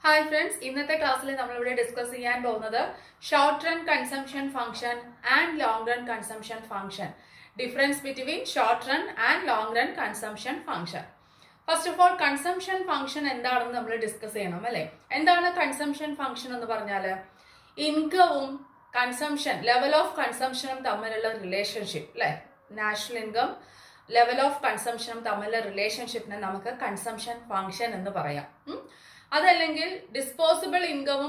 Hi friends ഇന്നത്തെ ക്ലാസ്സിൽ നമ്മളിവിടെ ഡിസ്കസ് ചെയ്യാൻ പോകുന്നത് short run consumption function and long run consumption function difference between short run and long run consumption function first of all consumption function എന്താണെന്ന് നമ്മൾ discuss ചെയ്യണം അല്ലെ എന്താണ് കൺസംഷൻ ഫംഗ്ഷൻ എന്ന് പറഞ്ഞാൽ ഇൻകവും കൺസംഷൻ ലെവൽ ഓഫ് കൺസംഷനും തമ്മിലുള്ള റിലേഷൻഷിപ്പ് അല്ലെ നാഷണൽ ഇൻകം ലെവൽ ഓഫ് കൺസംഷനും തമ്മിലുള്ള റിലേഷൻഷിപ്പിനെ നമുക്ക് കൺസംഷൻ ഫംഗ്ഷൻ എന്ന് പറയാം ഉം. അതല്ലെങ്കിൽ ഡിസ്പോസിബിൾ ഇൻകമും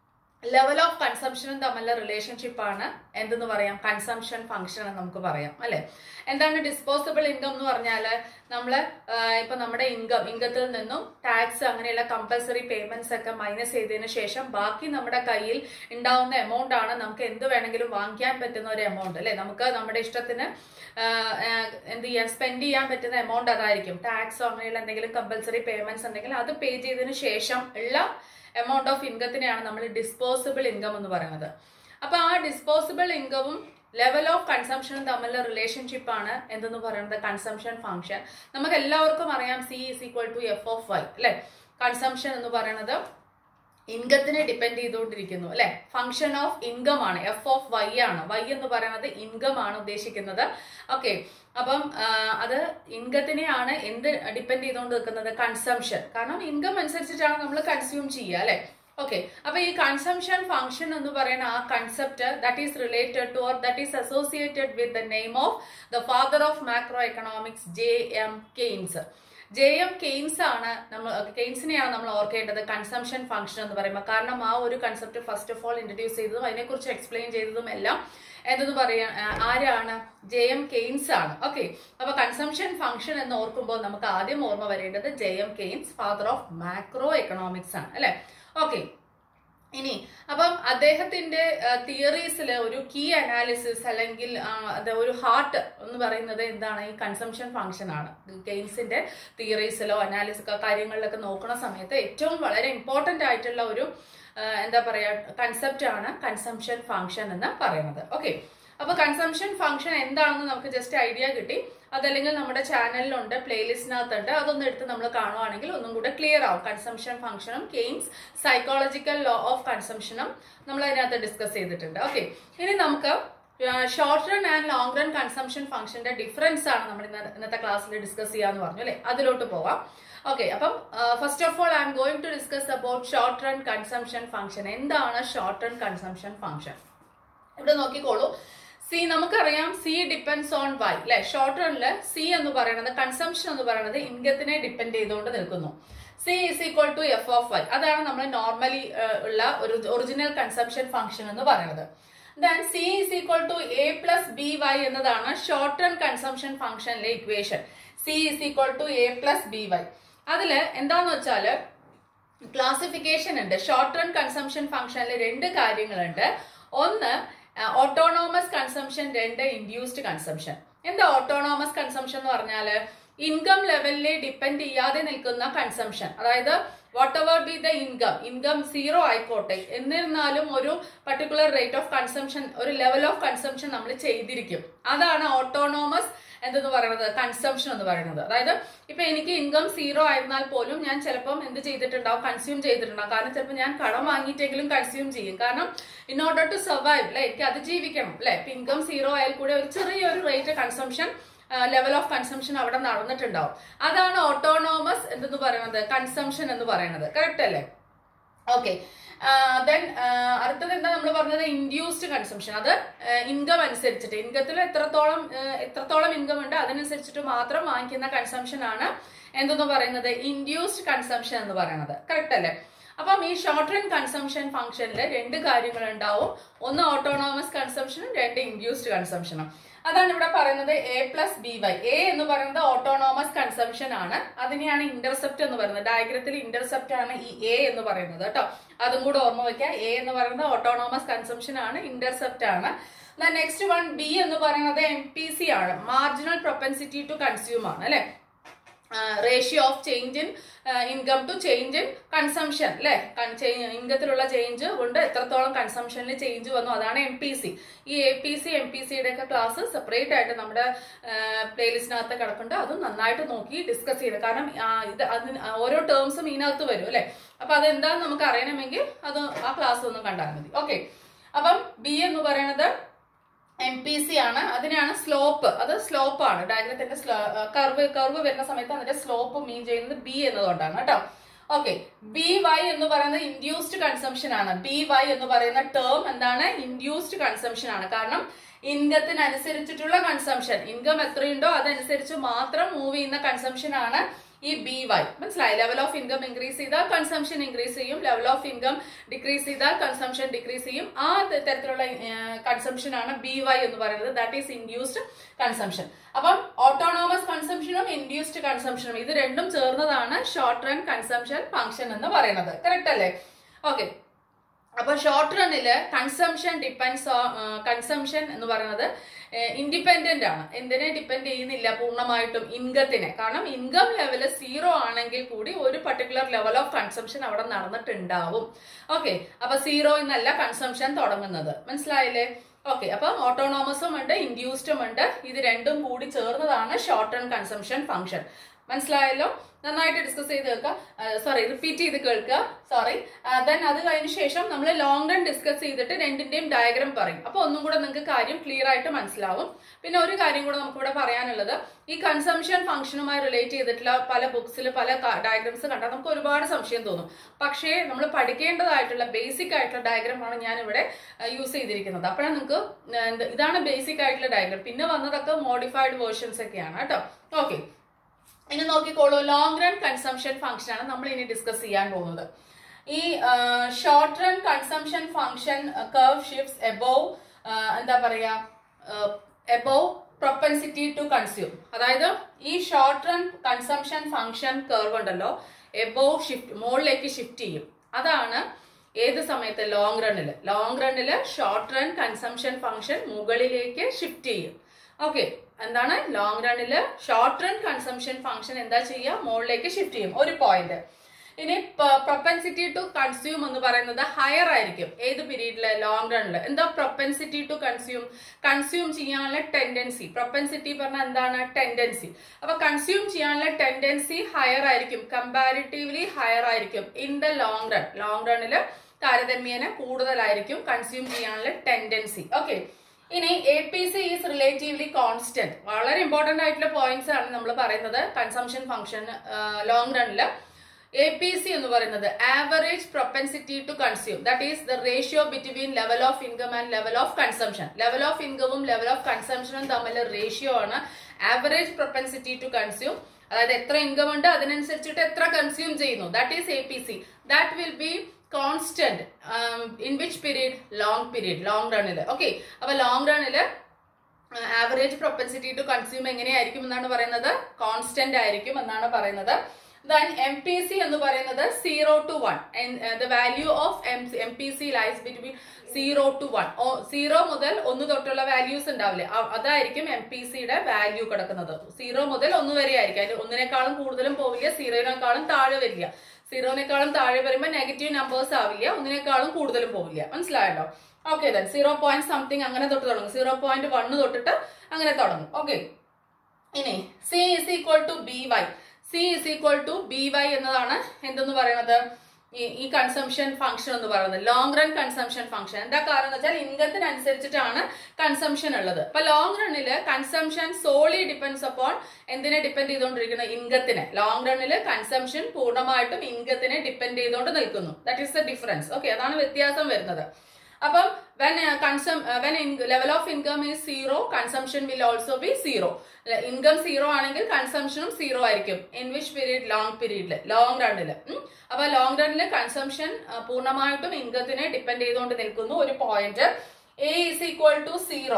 ലെവൽ ഓഫ് കൺസംഷനും തമ്മിലുള്ള റിലേഷൻഷിപ്പ് ആണ് എന്തെന്ന് പറയാം കൺസംഷൻ ഫംഗ്ഷൻ എന്ന് നമുക്ക് പറയാം അല്ലെ എന്താണ് ഡിസ്പോസിബിൾ ഇൻകം എന്ന് പറഞ്ഞാൽ നമ്മൾ ഇപ്പൊ നമ്മുടെ ഇൻകം ഇൻകത്തിൽ നിന്നും ടാക്സ് അങ്ങനെയുള്ള കമ്പൽസറി പേയ്മെന്റ്സ് ഒക്കെ മൈനസ് ചെയ്തതിന് ശേഷം ബാക്കി നമ്മുടെ കയ്യിൽ ഉണ്ടാവുന്ന എമൗണ്ട് ആണ് നമുക്ക് എന്ത് വേണമെങ്കിലും വാങ്ങിക്കാൻ പറ്റുന്ന ഒരു എമൗണ്ട് അല്ലെ നമുക്ക് നമ്മുടെ ഇഷ്ടത്തിന് ആഹ് ആഹ് എന്ത് ചെയ്യാൻ സ്പെൻഡ് ചെയ്യാൻ പറ്റുന്ന എമൗണ്ട് അതായിരിക്കും ടാക്സോ അങ്ങനെയുള്ള എന്തെങ്കിലും കമ്പൽസറി പേയ്മെന്റ്സ് ഉണ്ടെങ്കിൽ അത് പേ ചെയ്തതിന് ശേഷം ഉള്ള എമൗണ്ട് ഓഫ് ഇൻകത്തിനെയാണ് നമ്മൾ ഡിസ്പോസിബിൾ ഇൻകം എന്ന് പറയുന്നത് അപ്പൊ ആ ഡിസ്പോസിബിൾ ഇൻകവും ലെവൽ ഓഫ് കൺസംഷനും തമ്മിലുള്ള റിലേഷൻഷിപ്പ് ആണ് എന്തെന്ന് പറയുന്നത് കൺസംഷൻ ഫംഗ്ഷൻ നമുക്ക് എല്ലാവർക്കും അറിയാം C is equal to F of Y അല്ലെ കൺസംഷൻ എന്ന് പറയുന്നത് ഇൻകത്തിനെ ഡിപ്പെൻഡ് ചെയ്തുകൊണ്ടിരിക്കുന്നു അല്ലെ ഫംഗ്ഷൻ ഓഫ് ഇൻകം ആണ് എഫ് ഓഫ് വൈ ആണ് വൈ എന്ന് പറയുന്നത് ഇൻകം ആണ് ഉദ്ദേശിക്കുന്നത് ഓക്കെ അപ്പം ആ, അത് ഇൻകത്തിനെയാണ് എന്ത് ഡിപ്പെൻഡ് ചെയ്തുകൊണ്ട് നിൽക്കുന്നത് കൺസംഷൻ കാരണം ഇൻകം അനുസരിച്ചിട്ടാണ് നമ്മൾ കൺസ്യൂം ചെയ്യുക അല്ലെ ഓക്കെ അപ്പൊ ഈ കൺസംഷൻ ഫംഗ്ഷൻ എന്ന് പറയുന്ന ആ concept that is related to or that is associated with the name of the father of macroeconomics J M Keynes J M Keynes ആണ് നമ്മൾ കെയ്ൻസിനെയാണ് നമ്മൾ ഓർക്കേണ്ടത് കൺസംഷൻ ഫംഗ്ഷൻ എന്ന് പറയുമ്പോൾ കാരണം ആ ഒരു concept first of all introduce ചെയ്തതും അതിനെക്കുറിച്ച് എക്സ്പ്ലെയിൻ ചെയ്തതും എല്ലാം എന്തെന്ന് പറയാ ആ, ആരാണ് ജെ എം കെയ്ൻസ് ആണ് ഓക്കെ അപ്പൊ കൺസംഷൻ ഫംഗ്ഷൻ എന്ന് ഓർക്കുമ്പോൾ നമുക്ക് ആദ്യം ഓർമ്മ വരേണ്ടത് J M Keynes father of macroeconomics ആണ് അല്ലെ ഓക്കെ ഇനി അപ്പം അദ്ദേഹത്തിന്റെ തിയറീസിൽ ഒരു കീ അനാലിസിസ് അല്ലെങ്കിൽ ആ, അത് ഒരു ഹാർട്ട് എന്ന് പറയുന്നത് എന്താണ് ഈ കൺസംഷൻ ഫംഗ്ഷൻ ആണ് കെയ്ൻസിന്റെ തിയറീസിലോ അനാലിസിസോ കാര്യങ്ങളിലൊക്കെ നോക്കുന്ന സമയത്ത് ഏറ്റവും വളരെ ഇമ്പോർട്ടന്റ് ആയിട്ടുള്ള ഒരു ആ, എന്താ പറയാ കൺസെപ്റ്റ് ആണ് കൺസംഷൻ ഫംഗ്ഷൻ എന്ന് പറയുന്നത് ഓക്കെ അപ്പൊ കൺസംഷൻ ഫംഗ്ഷൻ എന്താണെന്ന് നമുക്ക് ജസ്റ്റ് ഐഡിയ കിട്ടി അതല്ലെങ്കിൽ നമ്മുടെ ചാനലിലുണ്ട് പ്ലേലിസ്റ്റിനകത്തുണ്ട് അതൊന്നും എടുത്ത് നമ്മൾ കാണുവാണെങ്കിൽ ഒന്നും കൂടെ ക്ലിയർ ആവും കൺസംഷൻ ഫംഗ്ഷനും കെയിൻസ് സൈക്കോളജിക്കൽ ലോ ഓഫ് കൺസംഷനും നമ്മൾ അതിനകത്ത് ഡിസ്കസ് ചെയ്തിട്ടുണ്ട് ഓക്കെ ഇനി നമുക്ക് short run and long run consumption ഫംഗ്ഷന്റെ ഡിഫറൻസ് ആണ് നമ്മൾ ഇന്ന- ഇന്നത്തെ ക്ലാസ്സിൽ ഡിസ്കസ് ചെയ്യാന്ന് പറഞ്ഞു അല്ലെ അതിലോട്ട് പോവാം ഓക്കെ അപ്പം first of all I'm going to discuss about short run consumption function എന്താണ് ഷോർട്ട് റൺ കൺസംഷൻ ഫംഗ്ഷൻ ഇവിടെ നോക്കിക്കോളൂ സി നമുക്കറിയാം സി ഡിപ്പെൻസ് ഓൺ വൈ അല്ലെ ഷോർട്ട് റണ്ണില് സി എന്ന് പറയുന്നത് കൺസംഷൻ എന്ന് പറയുന്നത് ഇൻകത്തിനെ ഡിപ്പെൻഡ് ചെയ്തുകൊണ്ട് നിൽക്കുന്നു C is equal to F of Y അതാണ് നമ്മൾ നോർമലി ഉള്ള ഒരു ഒറിജിനൽ കൺസംഷൻ ഫംഗ്ഷൻ എന്ന് പറയുന്നത് then C is equal to A plus B Y എന്നതാണ് ഷോർട്ട് റൺ കൺസംഷൻ ഫംഗ്ഷനിലെ equation C is equal to A plus B Y അതില് എന്താന്ന് വെച്ചാല് ക്ലാസിഫിക്കേഷൻ ഉണ്ട് ഷോർട്ട് റൺ കൺസംഷൻ ഫംഗ്ഷനിൽ രണ്ട് കാര്യങ്ങളുണ്ട് ഒന്ന് ഓട്ടോണോമസ് കൺസംഷൻ രണ്ട് ഇൻഡ്യൂസ്ഡ് കൺസംഷൻ എന്താ ഓട്ടോണോമസ് കൺസംഷൻ എന്ന് പറഞ്ഞാല് ഇൻകം ലെവലിലെ ഡിപ്പെൻഡ് ചെയ്യാതെ നിൽക്കുന്ന കൺസംഷൻ അതായത് whatever be the income income zero ആയിക്കോട്ടെ എന്നിരുന്നാലും ഒരു പർട്ടിക്കുലർ റേറ്റ് ഓഫ് കൺസംഷൻ ഒരു ലെവൽ ഓഫ് കൺസംഷൻ നമ്മൾ ചെയ്തിരിക്കും അതാണ് ഓട്ടോണോമസ് എന്തെന്ന് പറയുന്നത് കൺസംഷൻ എന്ന് പറയുന്നത് അതായത് ഇപ്പൊ എനിക്ക് ഇൻകം സീറോ ആയിരുന്നാൽ പോലും ഞാൻ ചിലപ്പം എന്ത് ചെയ്തിട്ടുണ്ടാവും കൺസ്യൂം ചെയ്തിട്ടുണ്ടാവും കാരണം ചിലപ്പോൾ ഞാൻ കടം വാങ്ങിയിട്ടെങ്കിലും കൺസ്യൂം ചെയ്യും കാരണം ഇൻ ഓർഡർ ടു സർവൈവ് അല്ലെ എനിക്ക് അതിജീവിക്കണം അല്ലെ ഇപ്പൊ ഇൻകം സീറോ ആയാൽ കൂടെ ഒരു ചെറിയൊരു rate consumption level of consumption അവിടെ നടന്നിട്ടുണ്ടാവും അതാണ് ഓട്ടോണോമസ് എന്തെന്ന് പറയുന്നത് കൺസംഷൻ എന്ന് പറയുന്നത് കറക്റ്റ് അല്ലേ ഓക്കെ ദെൻ അടുത്തത് എന്താ നമ്മൾ പറഞ്ഞത് ഇൻഡ്യൂസ്ഡ് കൺസംഷൻ അത് ഇൻകം അനുസരിച്ചിട്ട് ഇൻകത്തിൽ എത്രത്തോളം ആ, എത്രത്തോളം ഇൻകം ഉണ്ട് അതിനനുസരിച്ചിട്ട് മാത്രം വാങ്ങിക്കുന്ന കൺസംഷൻ ആണ് എന്തെന്ന് പറയുന്നത് ഇൻഡ്യൂസ്ഡ് കൺസംഷൻ എന്ന് പറയുന്നത് കറക്റ്റ് അല്ലേ അപ്പം ഈ ഷോർട്ട് റൺ കൺസംഷൻ ഫംഗ്ഷനിൽ രണ്ട് കാര്യങ്ങൾ ഉണ്ടാവും ഒന്ന് ഓട്ടോണോമസ് കൺസംഷനും രണ്ട് ഇൻഡ്യൂസ്ഡ് കൺസംഷനും അതാണ് ഇവിടെ പറയുന്നത് A plus B Y A എന്ന് പറയുന്നത് ഓട്ടോണോമസ് കൺസംഷൻ ആണ് അതിനെയാണ് ഇന്റർസെപ്റ്റ് എന്ന് പറയുന്നത് ഡയഗ്രത്തിൽ ഇന്റർസെപ്റ്റ് ആണ് ഈ എ എന്ന് പറയുന്നത് കേട്ടോ അതും കൂടെ ഓർമ്മ വെക്കുക എ എന്ന് പറയുന്നത് ഓട്ടോണോമസ് കൺസംഷൻ ആണ് ഇന്റർസെപ്റ്റ് ആണ് നെക്സ്റ്റ് വൺ ബി എന്ന് പറയുന്നത് എം പി സി ആണ് മാർജിനൽ പ്രൊപ്പൻസിറ്റി ടു കൺസ്യൂം ആണ് അല്ലെ ratio of change in income to change in consumption അല്ലെ ഇൻകത്തിലുള്ള ചേഞ്ച് കൊണ്ട് എത്രത്തോളം കൺസംഷനിൽ ചേഞ്ച് വന്നു അതാണ് എം പി സി ഈ A P C M P സിയുടെ ഒക്കെ ക്ലാസ് സെപ്പറേറ്റ് ആയിട്ട് നമ്മുടെ പ്ലേലിസ്റ്റിനകത്ത് കിടപ്പുണ്ട് അതും നന്നായിട്ട് നോക്കി ഡിസ്കസ് ചെയ്ത് കാരണം ആ, ഇത് അതിന് ഓരോ ടേംസും ഇതിനകത്ത് വരും അല്ലെ അപ്പൊ അതെന്താന്ന് നമുക്ക് അറിയണമെങ്കിൽ അത് ആ ക്ലാസ് ഒന്ന് കണ്ടാൽ മതി ഓക്കെ അപ്പം ബി എന്ന് പറയുന്നത് എം പി സി ആണ് അതിനാണ് സ്ലോപ്പ് അത് സ്ലോപ്പ് ആണ് ഡയഗ്രത്തിന്റെ കർവ് കർവ് വരുന്ന സമയത്ത് അതിന്റെ സ്ലോപ്പ് മീൻ ചെയ്യുന്നത് ബി എന്നതുകൊണ്ടാണ് കേട്ടോ ഓക്കെ ബി വൈ എന്ന് പറയുന്നത് ഇൻഡ്യൂസ്ഡ് കൺസംഷൻ ആണ് ബി വൈ എന്ന് പറയുന്ന ടേം എന്താണ് ഇൻഡ്യൂസ്ഡ് കൺസംഷൻ ആണ് കാരണം ഇൻകത്തിനനുസരിച്ചിട്ടുള്ള കൺസംഷൻ ഇൻകം എത്രയുണ്ടോ അതനുസരിച്ച് മാത്രം മൂവ് ചെയ്യുന്ന കൺസംഷൻ ആണ് ഈ ബി വൈ മനസ്സിലായി ലെവൽ ഓഫ് ഇൻകം ഇൻക്രീസ് ചെയ്താൽ കൺസംഷൻ ഇൻക്രീസ് ചെയ്യും ലെവൽ ഓഫ് ഇൻകം ഡിക്രീസ് ചെയ്താൽ കൺസംഷൻ ഡിക്രീസ് ചെയ്യും ആ ത- തരത്തിലുള്ള കൺസംഷൻ ആണ് ബി വൈ എന്ന് പറയുന്നത് ദാറ്റ് ഈസ് ഇൻഡ്യൂസ്ഡ് കൺസംഷൻ അപ്പം ഓട്ടോണോമസ് കൺസംഷനും ഇൻഡ്യൂസ്ഡ് കൺസംഷനും ഇത് രണ്ടും ചേർന്നതാണ് ഷോർട്ട് റൺ കൺസംഷൻ ഫംഗ്ഷൻ എന്ന് പറയുന്നത് കറക്റ്റ് അല്ലേ ഓക്കെ അപ്പൊ ഷോർട്ട് റണ്ണില് കൺസംഷൻ ഡിപ്പെൻസ് കൺസംഷൻ എന്ന് പറയുന്നത് ഇൻഡിപെൻഡന്റ് ആണ് എന്തിനെ ഡിപ്പെൻഡ് ചെയ്യുന്നില്ല പൂർണ്ണമായിട്ടും ഇൻകത്തിനെ കാരണം ഇൻകം ലെവല് സീറോ ആണെങ്കിൽ കൂടി ഒരു പർട്ടിക്കുലർ ലെവൽ ഓഫ് കൺസംഷൻ അവിടെ നടന്നിട്ടുണ്ടാവും ഓക്കെ അപ്പൊ സീറോ എന്നല്ല കൺസംഷൻ തുടങ്ങുന്നത് മനസ്സിലായില്ലേ ഓക്കെ അപ്പൊ ഓട്ടോണോമസും ഉണ്ട് ഇൻഡ്യൂസ്ഡും ഉണ്ട് ഇത് രണ്ടും കൂടി ചേർന്നതാണ് ഷോർട്ട് ടേൺ കൺസംഷൻ ഫംഗ്ഷൻ മനസ്സിലായല്ലോ നന്നായിട്ട് ഡിസ്കസ് ചെയ്ത് കേൾക്കുക സോറി റിപ്പീറ്റ് ചെയ്ത് കേൾക്കുക സോറി ദെൻ അത് കഴിഞ്ഞ ശേഷം നമ്മൾ ലോങ് റൺ ഡിസ്കസ് ചെയ്തിട്ട് രണ്ടിന്റെയും ഡയഗ്രാം പറയും അപ്പൊ ഒന്നും കൂടെ നിങ്ങൾക്ക് കാര്യം ക്ലിയർ ആയിട്ട് മനസ്സിലാവും പിന്നെ ഒരു കാര്യം കൂടെ നമുക്ക് ഇവിടെ പറയാനുള്ളത് ഈ കൺസംഷൻ ഫംഗ്ഷനുമായി റിലേറ്റ് ചെയ്തിട്ടുള്ള പല ബുക്സിൽ പല ഡയഗ്രാംസ് കണ്ടാൽ നമുക്ക് ഒരുപാട് സംശയം തോന്നും പക്ഷേ നമ്മൾ പഠിക്കേണ്ടതായിട്ടുള്ള ബേസിക് ആയിട്ടുള്ള ഡയഗ്രാം ആണ് ഞാൻ ഇവിടെ യൂസ് ചെയ്തിരിക്കുന്നത് അപ്പോഴാണ് നിങ്ങൾക്ക് എന്ത് ഇതാണ് ബേസിക് ആയിട്ടുള്ള ഡയഗ്രാം പിന്നെ വന്നതൊക്കെ മോഡിഫൈഡ് വേർഷൻസ് ഒക്കെയാണ് കേട്ടോ ഓക്കെ ഇനി നോക്കിക്കോളൂ ലോങ് റൺ കൺസംഷൻ ഫംഗ്ഷൻ ആണ് നമ്മൾ ഇനി ഡിസ്കസ് ചെയ്യാൻ പോകുന്നത് ഈ short run consumption function curve shifts above എന്താ പറയാ എബോവ് പ്രൊപ്പൻസിറ്റി ടു കൺസ്യൂം അതായത് ഈ short run consumption function curve ഉണ്ടല്ലോ എബോവ് ഷിഫ്റ്റ് മുകളിലേക്ക് ഷിഫ്റ്റ് ചെയ്യും അതാണ് ഏത് സമയത്ത് ലോങ് റണ്ണിൽ ലോങ് റണ്ണിൽ ഷോർട്ട് റൺ കൺസംഷൻ ഫംഗ്ഷൻ മുകളിലേക്ക് ഷിഫ്റ്റ് ചെയ്യും ഓക്കെ എന്താണ് ലോങ് റണ്ണിൽ ഷോർട്ട് റൺ കൺസംഷൻ ഫംഗ്ഷൻ എന്താ ചെയ്യുക മുകളിലേക്ക് ഷിഫ്റ്റ് ചെയ്യും ഒരു പോയിന്റ് ഇനി പ്രൊപ്പൻസിറ്റി ടു കൺസ്യൂം എന്ന് പറയുന്നത് ഹയർ ആയിരിക്കും ഏത് പീരീഡില് ലോങ് റണ്ണിൽ എന്താ പ്രൊപ്പൻസിറ്റി ടു കൺസ്യൂം കൺസ്യൂം ചെയ്യാനുള്ള ടെൻഡൻസി പ്രൊപ്പൻസിറ്റി പറഞ്ഞാൽ എന്താണ് ടെൻഡൻസി അപ്പൊ കൺസ്യൂം ചെയ്യാനുള്ള ടെൻഡൻസി ഹയർ ആയിരിക്കും കമ്പാരിറ്റീവ്ലി ഹയർ ആയിരിക്കും in the long run long റണ്ണിൽ താരതമ്യേന കൂടുതലായിരിക്കും കൺസ്യൂം ചെയ്യാനുള്ള ടെൻഡൻസി ഓക്കെ ഇനി A P C is relatively constant വളരെ ഇമ്പോർട്ടന്റ് ആയിട്ടുള്ള പോയിന്റ്സ് ആണ് നമ്മൾ പറയുന്നത് കൺസംഷൻ ഫംഗ്ഷൻ ലോങ് റണ്ണില് എ പി സി എന്ന് പറയുന്നത് average propensity to consume that is the ratio between level of income and level of consumption level of ഇൻകവും level of കൺസംഷനും തമ്മിൽ റേഷ്യോ ആണ് ആവറേജ് പ്രൊപ്പൻസിറ്റി ടു കൺസ്യൂം അതായത് എത്ര income ഉണ്ട് അതിനനുസരിച്ചിട്ട് എത്ര കൺസ്യൂം ചെയ്യുന്നു that is A P C that will be constant in which period long period long റണ്ണിൽ ഓക്കെ അപ്പൊ ലോങ് റണ്ണിൽ ആവറേജ് പ്രൊപ്പൻസിറ്റി ടു കൺസ്യൂം എങ്ങനെയായിരിക്കും എന്നാണ് പറയുന്നത് കോൺസ്റ്റന്റ് ആയിരിക്കും എന്നാണ് പറയുന്നത് ദൻ എം പി സി എന്ന് പറയുന്നത് zero to one the value of M P C lies between zero to one zero മുതൽ ഒന്ന് തൊട്ടുള്ള വാല്യൂസ് ഉണ്ടാവില്ലേ അ- അതായിരിക്കും എം പി സിയുടെ വാല്യൂ കിടക്കുന്നത് സീറോ മുതൽ ഒന്ന് വരെ ആയിരിക്കും അതിൽ ഒന്നിനേക്കാളും കൂടുതലും പോവില്ല സീറോയിനേക്കാളും താഴെ വരില്ല സീറോനേക്കാളും താഴെ വരുമ്പോൾ നെഗറ്റീവ് നമ്പേഴ്സ് ആവില്ല ഒന്നിനേക്കാളും കൂടുതലും പോവില്ല മനസ്സിലായല്ലോ okay then zero point something അങ്ങനെ തൊട്ട് തുടങ്ങും സീറോ പോയിന്റ് വണ്ണ് തൊട്ടിട്ട് അങ്ങനെ തുടങ്ങും ഓക്കെ ഇനി C is equal to B Y C is equal to B Y എന്നതാണ് എന്തെന്ന് പറയുന്നത് ഈ- ഈ കൺസംഷൻ ഫംഗ്ഷൻ എന്ന് പറയുന്നത് ലോങ് റൺ കൺസംഷൻ ഫംഗ്ഷൻ എന്താ കാരണം എന്ന് വെച്ചാൽ ഇൻകത്തിനനുസരിച്ചിട്ടാണ് കൺസംഷൻ ഉള്ളത് അപ്പൊ ലോങ് റണ്ണില് കൺസംഷൻ സോളി ഡിപ്പെൻസ് അപ്പോൺ എന്തിനെ ഡിപ്പെൻഡ് ചെയ്തുകൊണ്ടിരിക്കുന്നത് ഇൻകത്തിനെ ലോങ് റണ്ണില് കൺസംഷൻ പൂർണ്ണമായിട്ടും ഇൻകത്തിനെ ഡിപ്പെൻഡ് ചെയ്തുകൊണ്ട് നിൽക്കുന്നു that is the difference okay അതാണ് വ്യത്യാസം വരുന്നത് അപ്പം when consume when level of income is zero consumption will also be zero income zero ആണെങ്കിൽ കൺസംഷനും സീറോ ആയിരിക്കും ഇൻ വിച്ച് പീരീഡ് ലോങ് പീരീഡില് ലോങ് റണ്ണില് അപ്പൊ ലോങ് റണ്ണില് കൺസംഷൻ പൂർണ്ണമായിട്ടും ഇൻകത്തിനെ ഡിപ്പെൻഡ് ചെയ്തുകൊണ്ട് നിൽക്കുന്നു ഒരു point A is equal to zero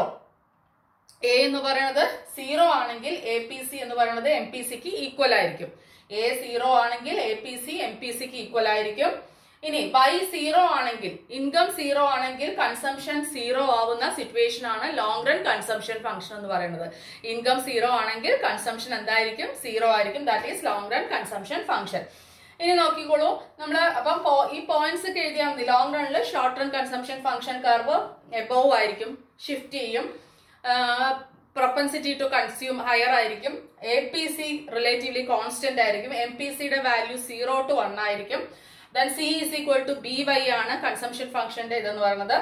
A എന്ന് പറയുന്നത് സീറോ ആണെങ്കിൽ എ പി സി എന്ന് പറയുന്നത് എം പി സിക്ക് ഈക്വൽ ആയിരിക്കും എ സീറോ ആണെങ്കിൽ A P C M P സിക്ക് ഈക്വൽ ആയിരിക്കും ഇനി ബൈ സീറോ ആണെങ്കിൽ ഇൻകം സീറോ ആണെങ്കിൽ കൺസംഷൻ സീറോ ആവുന്ന സിറ്റുവേഷൻ ആണ് ലോങ് റൺ കൺസംഷൻ ഫംഗ്ഷൻ എന്ന് പറയുന്നത് ഇൻകം സീറോ ആണെങ്കിൽ കൺസംഷൻ എന്തായിരിക്കും സീറോ ആയിരിക്കും that is long run consumption function ഇനി നോക്കിക്കോളൂ നമ്മൾ അപ്പം പോ- ഈ പോയിന്റ്സ് ഒക്കെ എഴുതിയാൽ മതി ലോങ് റണ്ണിൽ short run consumption function curve above ആയിരിക്കും ഷിഫ്റ്റ് ചെയ്യും പ്രൊപ്പൻസിറ്റി ടു കൺസ്യൂം ഹയർ ആയിരിക്കും A P C relatively constant ആയിരിക്കും എം പി സിയുടെ വാല്യൂ സീറോ ടു വൺ ആയിരിക്കും then C is equal to B Y ആണ് കൺസംഷൻ ഫംഗ്ഷന്റെ ഇതെന്ന് പറയുന്നത്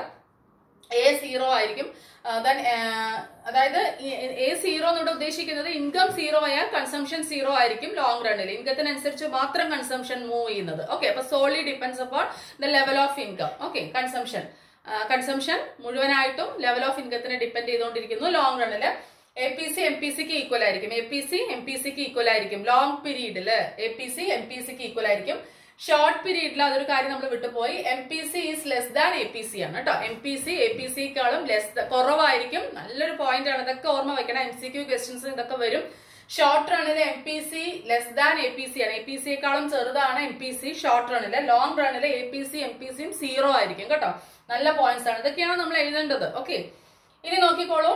എ സീറോ ആയിരിക്കും ദെൻ അതായത് എ സീറോ എന്നിവിടെ ഉദ്ദേശിക്കുന്നത് ഇൻകം സീറോ ആയാൽ കൺസംഷൻ സീറോ ആയിരിക്കും ലോങ് റണ്ണിൽ ഇൻകത്തിനനുസരിച്ച് മാത്രം കൺസംഷൻ മൂവ് ചെയ്യുന്നത് ഓക്കെ അപ്പൊ Soly depends upon the level of income okay consumption consumption മുഴുവനായിട്ടും ലെവൽ ഓഫ് ഇൻകത്തിനെ ഡിപ്പെൻഡ് ചെയ്തുകൊണ്ടിരിക്കുന്നു ലോങ് റണ്ണില് A P C M P സിക്ക് ഈക്വൽ ആയിരിക്കും A P C M P സിക്ക് ഈക്വൽ ആയിരിക്കും ലോങ് പീരീഡില് A P C M P സിക്ക് ഈക്വൽ ആയിരിക്കും ഷോർട്ട് പീരീഡിൽ അതൊരു കാര്യം നമ്മൾ വിട്ടുപോയി M P C is less than A P C ആണ് കേട്ടോ M P C A P സിക്കാളും ലെസ് കുറവായിരിക്കും നല്ലൊരു പോയിന്റ് ആണ് ഇതൊക്കെ ഓർമ്മ വെക്കണം എം സി ക്യു ക്വസ്റ്റ്യൻസ് ഇതൊക്കെ വരും ഷോർട്ട് റണ്ണിൽ M P C less than A P C ആണ് എ പി സിയെക്കാളും ചെറുതാണ് എം പി സി ഷോർട്ട് റണ്ണില് ലോങ് റണ്ണിൽ A P C M P സിയും സീറോ ആയിരിക്കും കേട്ടോ നല്ല പോയിന്റ്സ് ആണ് ഇതൊക്കെയാണ് നമ്മൾ എഴുതേണ്ടത് ഓക്കെ ഇനി നോക്കിക്കോളൂ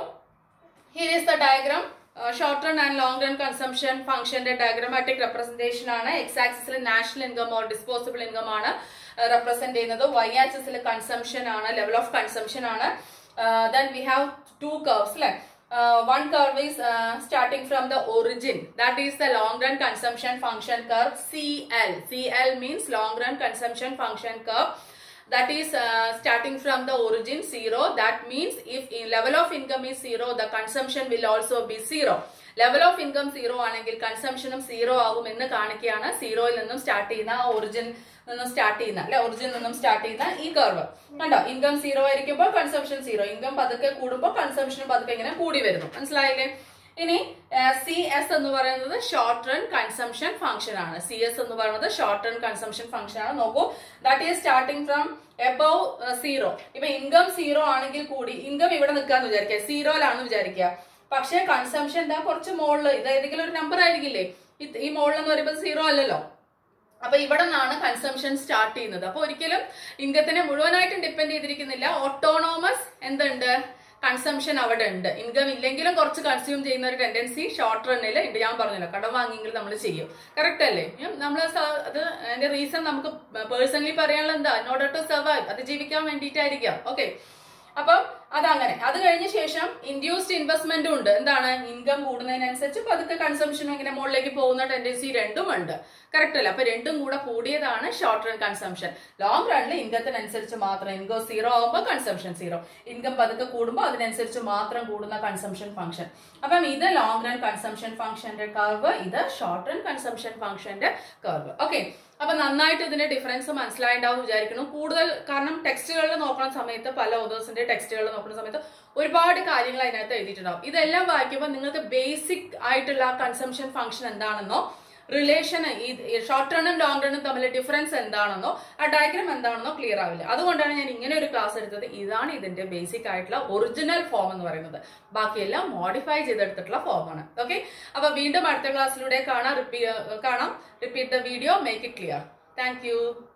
here is the diagram short run and long run consumption ഫംഗ്ഷന്റെ ഡയഗ്രമാറ്റിക് റെപ്രസെന്റേഷൻ ആണ് എക്സ് ആക്സിസിൽ national income or disposable income ആണ് റെപ്രസെന്റ് ചെയ്യുന്നത് വൈ ആക്സിസിൽ കൺസംഷൻ ആണ് ലെവൽ ഓഫ് കൺസംഷൻ ആണ് then we have two curves അല്ലെ one curve is starting from the origin that is the long run consumption function curve C L C L means long run consumption function curve that is uh, starting from the origin zero that means if in level of income is zero the consumption will also be zero level of income zero ആണെങ്കിൽ കൺസംഷനും zero ആകും എന്ന് കാണിക്കുകയാണ് സീറോയിൽ നിന്നും start ചെയ്യുന്ന origin നിന്നും start ചെയ്യുന്ന അല്ലെ ഒറിജിൻ നിന്നും സ്റ്റാർട്ട് ചെയ്യുന്ന ഈ കർവ് കണ്ടോ ഇൻകം സീറോ ആയിരിക്കുമ്പോൾ കൺസംഷൻ സീറോ ഇൻകം പതുക്കെ കൂടുമ്പോൾ കൺസംഷനും പതുക്കെ ഇങ്ങനെ കൂടി വരുന്നു മനസ്സിലായില്ലേ ഇനി സി എസ് എന്ന് പറയുന്നത് ഷോർട്ട് റൺ കൺസംഷൻ ഫംഗ്ഷൻ ആണ് സി എസ് എന്ന് പറയുന്നത് ഷോർട്ട് റൺ കൺസംഷൻ ഫംഗ്ഷൻ ആണ് നോക്കൂ that is starting from above zero ഇപ്പൊ ഇൻകം സീറോ ആണെങ്കിൽ കൂടി ഇൻകം ഇവിടെ നിൽക്കാന്ന് വിചാരിക്കുക സീറോയിലാണെന്ന് വിചാരിക്കുക പക്ഷേ കൺസംഷൻ എന്താ കുറച്ച് മുകളിൽ ഇത് ഏതെങ്കിലും ഒരു നമ്പർ ആയിരിക്കില്ലേ ഇത് ഈ മുകളിൽ എന്ന് പറയുമ്പോൾ സീറോ അല്ലല്ലോ അപ്പൊ ഇവിടെ നിന്നാണ് കൺസംഷൻ സ്റ്റാർട്ട് ചെയ്യുന്നത് അപ്പൊ ഒരിക്കലും ഇൻകത്തിനെ മുഴുവനായിട്ടും ഡിപ്പെൻഡ് ചെയ്തിരിക്കുന്നില്ല ഓട്ടോണോമസ് എന്തുണ്ട് കൺസംഷൻ അവിടെ ഉണ്ട് ഇൻകം ഇല്ലെങ്കിലും കുറച്ച് കൺസ്യൂം ചെയ്യുന്ന ഒരു ടെൻഡൻസി ഷോർട്ട് റണ്ണിൽ ഉണ്ട് ഞാൻ പറഞ്ഞല്ലോ കടം വാങ്ങിയെങ്കിൽ നമ്മൾ ചെയ്യും കറക്റ്റ് അല്ലേ നമ്മൾ അത് അതിന്റെ റീസൺ നമുക്ക് പേഴ്സണലി പറയാനുള്ള എന്താ ഇൻ ഓർഡർ ടു സർവൈവ് അത് ജീവിക്കാൻ വേണ്ടിയിട്ടായിരിക്കാം ഓക്കെ അപ്പം അതങ്ങനെ അത് കഴിഞ്ഞ ശേഷം ഇൻഡ്യൂസ്ഡ് ഇൻവെസ്റ്റ്മെന്റും ഉണ്ട് എന്താണ് ഇൻകം കൂടുന്നതിനനുസരിച്ച് പതുക്കെ കൺസംഷനും ഇങ്ങനെ മുകളിലേക്ക് പോകുന്ന ടെൻഡൻസി രണ്ടും ഉണ്ട് കറക്റ്റ് അല്ല അപ്പൊ രണ്ടും കൂടെ കൂടിയതാണ് ഷോർട്ട് റൺ കൺസംഷൻ ലോങ് റണ്ണിൽ ഇൻകത്തിനനുസരിച്ച് മാത്രം ഇൻകം സീറോ ആകുമ്പോൾ കൺസംഷൻ സീറോ ഇൻകം പതുക്കെ കൂടുമ്പോൾ അതിനനുസരിച്ച് മാത്രം കൂടുന്ന കൺസംഷൻ ഫംഗ്ഷൻ അപ്പം ഇത് ലോങ് റൺ കൺസംഷൻ ഫംഗ്ഷന്റെ കർവ് ഇത് ഷോർട്ട് റൺ കൺസംഷൻ ഫംഗ്ഷന്റെ കർവ് ഓക്കെ അപ്പൊ നന്നായിട്ട് ഇതിന്റെ ഡിഫറൻസ് മനസ്സിലായിണ്ടാവും വിചാരിക്കുന്നു കൂടുതൽ കാരണം ടെക്സ്റ്റുകളിൽ നോക്കുന്ന സമയത്ത് പല ഓതേഴ്സിന്റെ ടെക്സ്റ്റുകളിൽ നോക്കുന്ന സമയത്ത് ഒരുപാട് കാര്യങ്ങൾ അതിനകത്ത് എഴുതിയിട്ടുണ്ടാവും ഇതെല്ലാം വായിക്കുമ്പോൾ നിങ്ങൾക്ക് ബേസിക് ആയിട്ടുള്ള കൺസംഷൻ ഫംഗ്ഷൻ എന്താണെന്നോ റിലേഷൻ ഈ ഷോർട്ട് റണ്ണും ലോങ് റണ്ണും തമ്മിൽ ഡിഫറൻസ് എന്താണെന്നോ ആ ഡയഗ്രാം എന്താണെന്നോ ക്ലിയർ ആവില്ല അതുകൊണ്ടാണ് ഞാൻ ഇങ്ങനെ ഒരു ക്ലാസ് എടുത്തത് ഇതാണ് ഇതിന്റെ ബേസിക് ആയിട്ടുള്ള ഒറിജിനൽ ഫോം എന്ന് പറയുന്നത് ബാക്കിയെല്ലാം മോഡിഫൈ ചെയ്തെടുത്തിട്ടുള്ള ഫോമാണ് ഓക്കെ അപ്പൊ വീണ്ടും അടുത്ത ക്ലാസ്സിലൂടെ കാണാം റിപ്പീ കാണാം repeat the video make it clear thank